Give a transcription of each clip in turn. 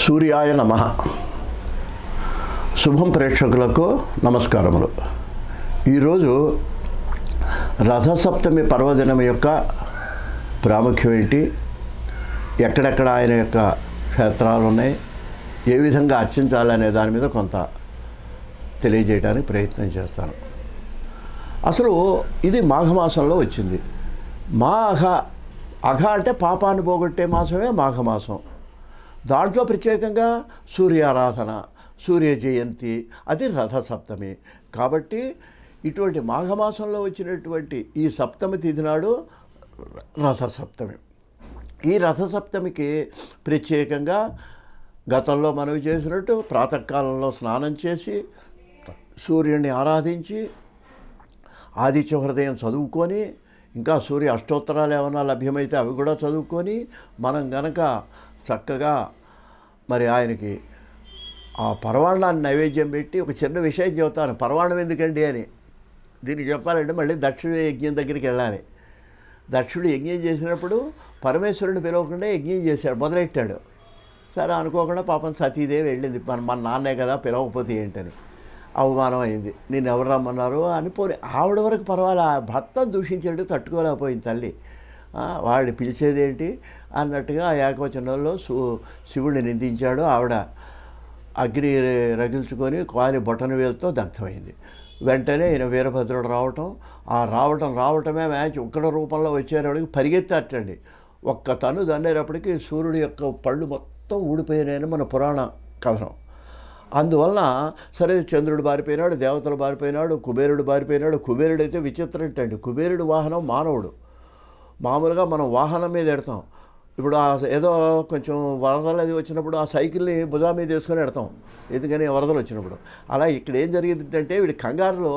సూర్యాయ నమ శుభం ప్రేక్షకులకు నమస్కారములు ఈరోజు రథసప్తమి పర్వదినం యొక్క ప్రాముఖ్యం ఏంటి ఎక్కడెక్కడ ఆయన యొక్క క్షేత్రాలు ఉన్నాయి ఏ విధంగా అర్చించాలనే దాని మీద కొంత తెలియజేయడానికి ప్రయత్నం చేస్తాను అసలు ఇది మాఘమాసంలో వచ్చింది మాఘ అఘ అంటే పాపాన్ని పోగొట్టే మాసమే మాఘమాసం దాంట్లో ప్రత్యేకంగా సూర్యారాధన సూర్య జయంతి అది రథసప్తమి కాబట్టి ఇటువంటి మాఘమాసంలో వచ్చినటువంటి ఈ సప్తమి తిథి నాడు రథసప్తమి ఈ రథసప్తమికి ప్రత్యేకంగా గతంలో మనవి చేసినట్టు ప్రాతకాలంలో స్నానం చేసి సూర్యుడిని ఆరాధించి ఆదిత్య హృదయం చదువుకొని ఇంకా సూర్య అష్టోత్తరాలు ఏమైనా లభ్యమైతే అవి కూడా చదువుకొని మనం గనక చక్కగా మరి ఆయనకి ఆ పరవాణాన్ని నైవేద్యం పెట్టి ఒక చిన్న విషయం చెబుతాను పరవాణం ఎందుకండి అని దీనికి చెప్పాలంటే మళ్ళీ దక్షిణ యజ్ఞం దగ్గరికి వెళ్ళాలి దక్షుడు యజ్ఞం చేసినప్పుడు పరమేశ్వరుని పిలవకుండా యజ్ఞం చేశాడు మొదలెట్టాడు సరే అనుకోకుండా పాపం సతీదేవి వెళ్ళింది మన మన నాన్నే కదా పిలవకపోతే ఏంటని అవమానం అయింది నేను ఎవరు రమ్మన్నారు అని పోనీ ఆవిడ వరకు పర్వాలే ఆ భర్త దూషించాడు తట్టుకోలేకపోయింది తల్లి ఆ, వాడిని పిలిచేదేంటి అన్నట్టుగా ఆ ఏకవచనంలో సు శివుడిని నిందించాడు ఆవిడ అగ్ని రగిల్చుకొని కాలి బొటన వేలుతో దగ్ధమైంది వెంటనే ఈయన వీరభద్రుడు రావటం ఆ రావటం రావటమే మ్యాచ్ ఉక్కడ రూపంలో వచ్చేటప్పటికి పరిగెత్తట్టండి ఒక్క తను దండేటప్పటికి సూర్యుడి యొక్క పళ్ళు మొత్తం ఊడిపోయినాయని మన పురాణ కథనం అందువలన సరే చంద్రుడు బారిపోయినాడు దేవతలు బారిపోయినాడు కుబేరుడు బారిపోయినాడు కుబేరుడు అయితే విచిత్రం ఏంటండి కుబేరుడు వాహనం మానవుడు మామూలుగా మనం వాహనం మీద ఎడతాం ఇప్పుడు ఆ ఏదో కొంచెం వరదలు అది వచ్చినప్పుడు ఆ సైకిల్ని భుజా మీద వేసుకొని ఎడతాం ఎందుకని వరదలు వచ్చినప్పుడు అలా ఇక్కడ ఏం జరిగిందంటే వీడి కంగారులో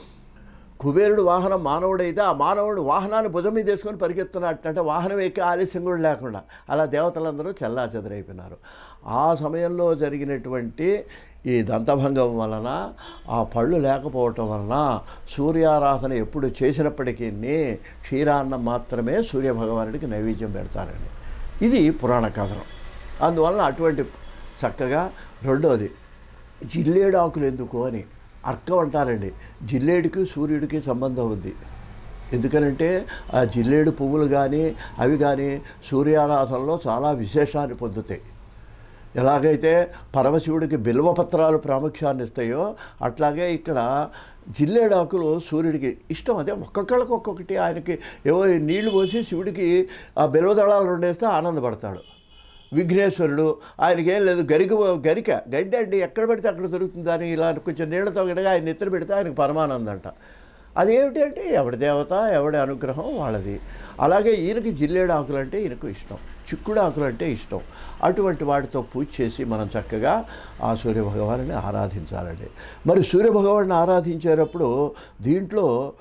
కుబేరుడు వాహనం మానవుడైతే ఆ మానవుడు వాహనాన్ని భుజం మీద వేసుకొని పరిగెత్తున్నట్టు అంటే వాహనం ఎక్కి ఆలస్యం కూడా లేకుండా అలా దేవతలందరూ చెల్లా చెదరైపోయినారు ఆ సమయంలో జరిగినటువంటి ఈ దంతభంగం వలన ఆ పళ్ళు లేకపోవటం వలన సూర్యారాధన ఎప్పుడు చేసినప్పటికీ క్షీరాన్నం మాత్రమే సూర్యభగవానుడికి నైవేద్యం పెడతారండి ఇది పురాణ కథనం అందువలన అటువంటి చక్కగా రెండోది జిల్లేడు ఆకులు ఎందుకు అని అర్కం అంటారండి జిల్లేడికి సూర్యుడికి సంబంధం ఉంది ఎందుకనంటే ఆ జిల్లేడు పువ్వులు కానీ అవి కానీ సూర్యారాధనలో చాలా విశేషాన్ని పొందుతాయి ఎలాగైతే పరమశివుడికి బిల్వపత్రాలు ప్రాముఖ్యాన్ని ఇస్తాయో అట్లాగే ఇక్కడ జిల్లేడాకులు సూర్యుడికి ఇష్టం అదే ఒక్కొక్కళ్ళకి ఒక్కొక్కటి ఆయనకి ఏవో నీళ్లు పోసి శివుడికి ఆ బిల్వదళాలు రెండేస్తే ఆనందపడతాడు విఘ్నేశ్వరుడు ఆయనకి ఏం లేదు గరిక గరిక గడ్డి అండి ఎక్కడ పెడితే అక్కడ దొరుకుతుంది అని ఇలా కొంచెం నీళ్లతో గడగా ఆయన నెత్తిన పెడితే ఆయనకు పరమానందం అంట అదేమిటి అంటే ఎవడి దేవత ఎవడి అనుగ్రహం వాళ్ళది అలాగే ఈయనకి జిల్లేడు ఆకులు అంటే ఈయనకు ఇష్టం చిక్కుడు ఆకులు అంటే ఇష్టం అటువంటి వాటితో పూజ చేసి మనం చక్కగా ఆ సూర్యభగవాన్ని ఆరాధించాలండి మరి సూర్యభగవాన్ని ఆరాధించేటప్పుడు దీంట్లో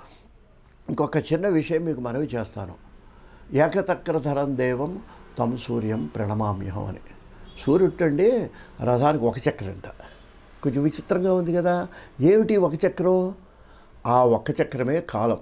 ఇంకొక చిన్న విషయం మీకు మనవి చేస్తాను ఏకతక్రధరం దేవం తం సూర్యం ప్రణమామ్యహం అని సూర్యుడండి రథానికి ఒక చక్రంట కొంచెం విచిత్రంగా ఉంది కదా ఏమిటి ఒక చక్రం ఆ ఒక్క చక్రమే కాలం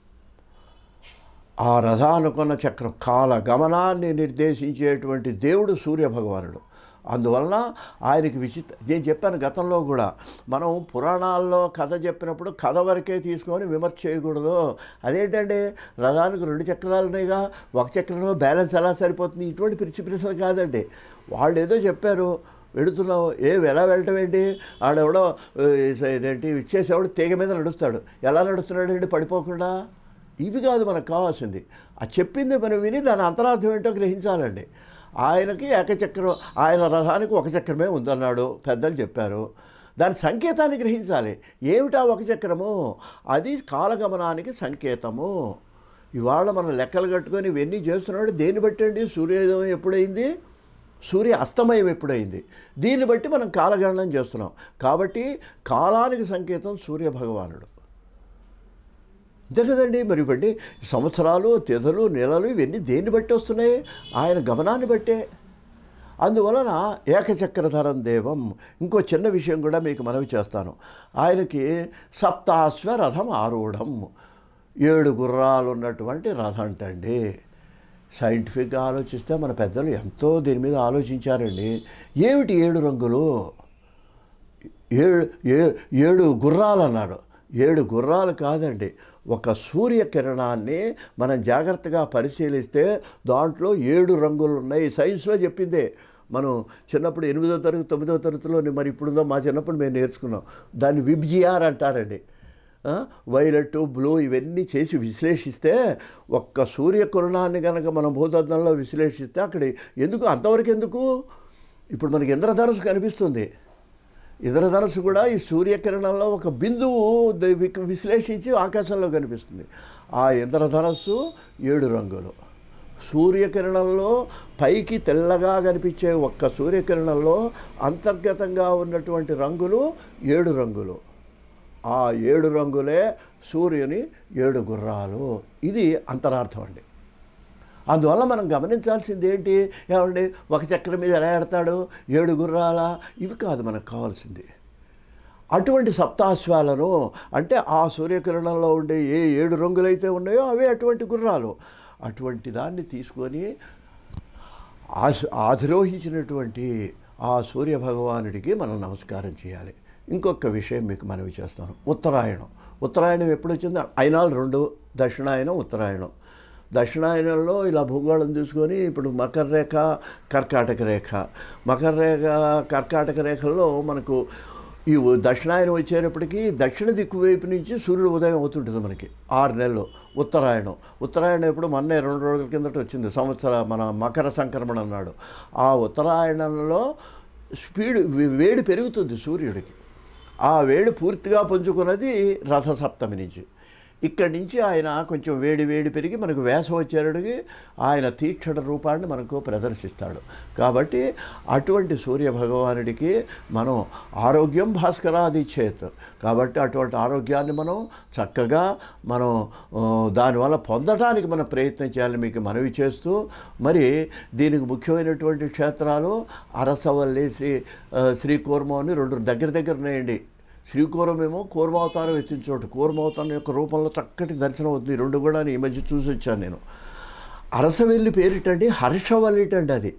ఆ రథానుకున్న చక్రం కాల గమనాన్ని నిర్దేశించేటువంటి దేవుడు సూర్యభగవానుడు అందువలన ఆయనకి విచిత్ర నేను చెప్పాను గతంలో కూడా మనం పురాణాల్లో కథ చెప్పినప్పుడు కథ వరకే తీసుకొని విమర్శ చేయకూడదు అదేంటంటే రథానికి రెండు చక్రాలు ఉన్నాయిగా ఒక చక్రంలో బ్యాలెన్స్ ఎలా సరిపోతుంది ఇటువంటి పిచ్చి పిలుసలు కాదండి వాళ్ళు ఏదో చెప్పారు వెడుతున్నావు ఏ ఎలా వెళ్ళటం ఏంటి ఆడెవడో ఏ, ఇదేంటి ఇచ్చేసేవాడు తీగ మీద నడుస్తాడు ఎలా నడుస్తున్నాడు ఏంటి పడిపోకుండా ఇవి కాదు మనకు కావాల్సింది ఆ చెప్పింది మనం విని దాని అంతరార్థం ఏంటో గ్రహించాలండి ఆయనకి ఏకచక్రం ఆయన రథానికి ఒక చక్రమే ఉందన్నాడు పెద్దలు చెప్పారు దాని సంకేతాన్ని గ్రహించాలి ఏమిటా ఒక చక్రము అది కాలగమనానికి సంకేతము ఇవాళ మనం లెక్కలు కట్టుకొని ఇవన్నీ చేస్తున్నాడు దేన్ని బట్టండి సూర్యోదయం ఎప్పుడైంది సూర్య అస్తమయం ఎప్పుడైంది దీన్ని బట్టి మనం కాలగణనం చేస్తున్నాం కాబట్టి కాలానికి సంకేతం సూర్య భగవానుడు అంతే కదండి మరి బట్టి సంవత్సరాలు తిథలు నెలలు ఇవన్నీ దేన్ని బట్టి వస్తున్నాయి ఆయన గమనాన్ని బట్టే అందువలన ఏకచక్రధరం దేవం ఇంకో చిన్న విషయం కూడా మీకు మనవి చేస్తాను ఆయనకి సప్తాశ్వ రథం ఆరూఢం ఏడు గుర్రాలు ఉన్నటువంటి రథం అంటండి సైంటిఫిక్గా ఆలోచిస్తే మన పెద్దలు ఎంతో దీని మీద ఆలోచించారండి ఏమిటి ఏడు రంగులు ఏడు ఏ- ఏడు గుర్రాలు అన్నారు ఏడు గుర్రాలు కాదండి ఒక సూర్యకిరణాన్ని మనం జాగ్రత్తగా పరిశీలిస్తే దాంట్లో ఏడు రంగులు ఉన్నాయి సైన్స్లో చెప్పిందే మనం చిన్నప్పుడు ఎనిమిదో తరగతి తొమ్మిదో తరగతిలో మరి ఇప్పుడుందో మా చిన్నప్పుడు మేము నేర్చుకున్నాం దాన్ని విబ్జిఆర్ అంటారండి ఆ, వైలెట్ బ్లూ ఇవన్నీ చేసి విశ్లేషిస్తే ఒక్క సూర్యకిరణాన్ని కనుక మనం భూతద్దంలో విశ్లేషిస్తే అక్కడ ఎందుకు అంతవరకు ఎందుకు ఇప్పుడు మనకి ఇంద్రధనుసు కనిపిస్తుంది ఇంద్రధనుసు కూడా ఈ సూర్యకిరణంలో ఒక బిందువు ద- వి- విశ్లేషించి ఆకాశంలో కనిపిస్తుంది ఆ ఇంద్రధనస్సు ఏడు రంగులు సూర్యకిరణంలో పైకి తెల్లగా కనిపించే ఒక్క సూర్యకిరణంలో అంతర్గతంగా ఉన్నటువంటి రంగులు ఏడు రంగులు ఆ ఏడు రంగులే సూర్యుని ఏడు గుర్రాలు ఇది అంతరార్థం అండి అందువల్ల మనం గమనించాల్సింది ఏంటి ఏమండి ఒక చక్రం మీద ఎలా ఎడతాడు ఏడు గుర్రాల ఇవి కాదు మనకు కావాల్సింది అటువంటి సప్తాశ్వాలను అంటే ఆ సూర్యకిరణంలో ఉండే ఏ ఏడు రంగులైతే ఉన్నాయో అవే అటువంటి గుర్రాలు అటువంటి దాన్ని తీసుకొని ఆశ ఆధిరోహించినటువంటి ఆ సూర్య భగవానుడికి మనం నమస్కారం చేయాలి ఇంకొక విషయం మీకు మనవి చేస్తాను ఉత్తరాయణం ఉత్తరాయణం ఎప్పుడు వచ్చింది అయినాలు రెండు దక్షిణాయనం ఉత్తరాయణం దక్షిణాయనంలో ఇలా భూగోళం చూసుకొని ఇప్పుడు మకర రేఖ కర్కాటక రేఖ మకర రేఖ కర్కాటక రేఖల్లో మనకు ఈ దక్షిణాయనం వచ్చేటప్పటికి దక్షిణ దిక్కు వైపు నుంచి సూర్యుడు ఉదయం అవుతుంటుంది మనకి ఆరు నెలలు ఉత్తరాయణం ఉత్తరాయణం ఎప్పుడు మొన్నే రెండు రోజుల కిందట వచ్చింది సంవత్సర మన మకర సంక్రమణ అన్నాడు ఆ ఉత్తరాయణంలో స్పీడ్ వే- వేడి పెరుగుతుంది సూర్యుడికి ఆ వేడి పూర్తిగా పుంజుకున్నది రథసప్తమి నుంచి ఇక్కడి నుంచి ఆయన కొంచెం వేడి వేడి పెరిగి మనకు వేసవి వచ్చేటడికి ఆయన తీక్షణ రూపాన్ని మనకు ప్రదర్శిస్తాడు కాబట్టి అటువంటి సూర్య భగవానుడికి మనం ఆరోగ్యం భాస్కరాది చేత్ కాబట్టి అటువంటి ఆరోగ్యాన్ని మనం చక్కగా మనం ఆ, దానివల్ల పొందడానికి మనం ప్రయత్నం చేయాలని మీకు మనవి చేస్తూ మరి దీనికి ముఖ్యమైనటువంటి క్షేత్రాలు అరసవల్లి శ్రీ ఆ, శ్రీ కూర్మం అని రెండు దగ్గర దగ్గర ఉన్నాయండి శ్రీకూరమేమో కూర్మావతారం ఎత్తిన చోటు కూర్మావతారం యొక్క రూపంలో చక్కటి దర్శనం అవుతుంది ఈ రెండు కూడా ఈ మధ్య చూసి వచ్చాను నేను అరసవెల్లి పేరిటండి హర్షవల్లిటండి అది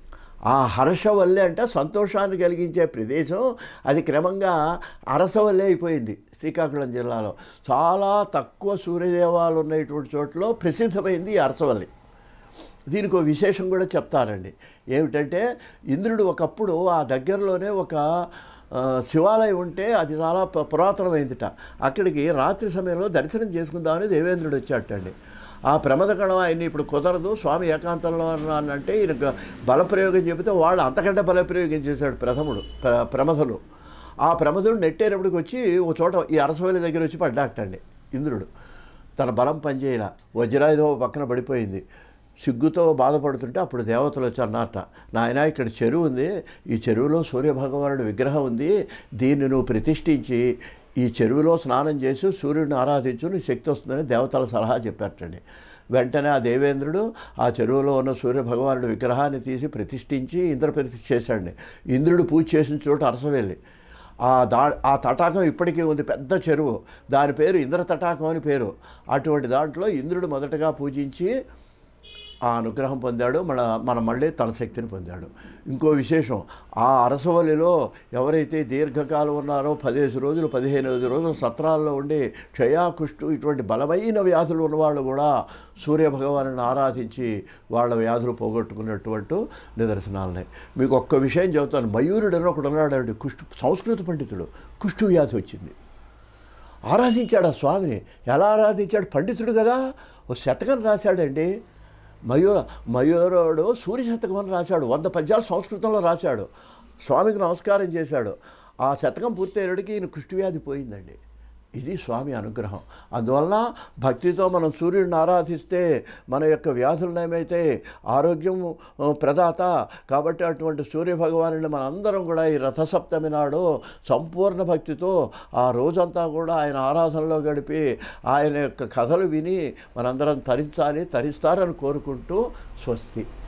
ఆ హర్షవల్లి అంటే సంతోషాన్ని కలిగించే ప్రదేశం అది క్రమంగా అరసవల్లి అయిపోయింది శ్రీకాకుళం జిల్లాలో చాలా తక్కువ సూర్యదేవాలు ఉన్నటువంటి చోట్ల ప్రసిద్ధమైంది ఈ అరసవల్లి దీనికి ఒక విశేషం కూడా చెప్తానండి ఏమిటంటే ఇంద్రుడు ఒకప్పుడు ఆ దగ్గరలోనే ఒక ఆ, శివాలయం ఉంటే అది చాలా పు- పురాతనమైందిట అక్కడికి రాత్రి సమయంలో దర్శనం చేసుకుందామని దేవేంద్రుడు వచ్చాటండి ఆ ప్రమదగణం ఆయన్ని ఇప్పుడు కుదరదు స్వామి ఏకాంతంలో అని అంటే ఈయన గ- బలప్రయోగం చెబితే వాళ్ళు అంతకంటే బలప్రయోగం చేశాడు ప్రథముడు ప్ర ప్రమథులు ఆ ప్రమథుడు నెట్టేటప్పటికి వచ్చి ఒక చోట ఈ అరసవల్లి దగ్గర వచ్చి పడ్డాటండి ఇంద్రుడు తన బలం పనిచేయల వజ్రాయుధం ఓ పక్కన పడిపోయింది సిగ్గుతో బాధపడుతుంటే అప్పుడు దేవతలు వచ్చి అన్నారట నాయన ఇక్కడ చెరువు ఉంది ఈ చెరువులో సూర్యభగవానుడి విగ్రహం ఉంది దీన్ని నువ్వు ప్రతిష్ఠించి ఈ చెరువులో స్నానం చేసి సూర్యుడిని ఆరాధించు నీ శక్తి వస్తుందని దేవతల సలహా చెప్పారటండి వెంటనే ఆ దేవేంద్రుడు ఆ చెరువులో ఉన్న సూర్యభగవానుడి విగ్రహాన్ని తీసి ప్రతిష్ఠించి ఇంద్ర ప్రతిష్ఠ చేశాడండి ఇంద్రుడు పూజ చేసిన చోట అరసవెల్లి ఆ దా ఆ తటాకం ఇప్పటికీ ఉంది పెద్ద చెరువు దాని పేరు ఇంద్ర తటాకం అని పేరు అటువంటి దాంట్లో ఇంద్రుడు మొదటగా పూజించి ఆ అనుగ్రహం పొందాడు మన మన మళ్ళీ తన శక్తిని పొందాడు ఇంకో విశేషం ఆ అరసవల్లిలో ఎవరైతే దీర్ఘకాలం ఉన్నారో పదిహేను రోజులు పదిహేను రోజులు సత్రాల్లో ఉండి క్షయాకుష్టు ఇటువంటి బలమైన వ్యాధులు ఉన్నవాళ్ళు కూడా సూర్యభగవాను ఆరాధించి వాళ్ళ వ్యాధులు పోగొట్టుకున్నటువంటి నిదర్శనాలున్నాయి మీకు ఒక్క విషయం చెబుతాను మయూరుడు అని ఒకడు ఉన్నాడు కుష్టు సంస్కృత పండితుడు కుష్టు వ్యాధి వచ్చింది ఆరాధించాడు ఆ స్వామిని ఎలా ఆరాధించాడు పండితుడు కదా ఓ శతకం రాశాడండి మయూర మయూరుడు సూర్య శతకం అని రాశాడు వంద పద్యాలు సంస్కృతంలో రాశాడు స్వామికి నమస్కారం చేశాడు ఆ శతకం పూర్తయ్యేటికి ఈయన కుష్టివ్యాధి పోయిందండి ఇది స్వామి అనుగ్రహం అందువలన భక్తితో మనం సూర్యుడిని ఆరాధిస్తే మన యొక్క వ్యాధులు ఏమైతే ఆరోగ్యం ఆ, ప్రదాత కాబట్టి అటువంటి సూర్య భగవానుని మనందరం కూడా ఈ రథసప్తమి నాడు సంపూర్ణ భక్తితో ఆ రోజంతా కూడా ఆయన ఆరాధనలో గడిపి ఆయన యొక్క కథలు విని మనందరం తరించాలి తరిస్తారని కోరుకుంటూ స్వస్తి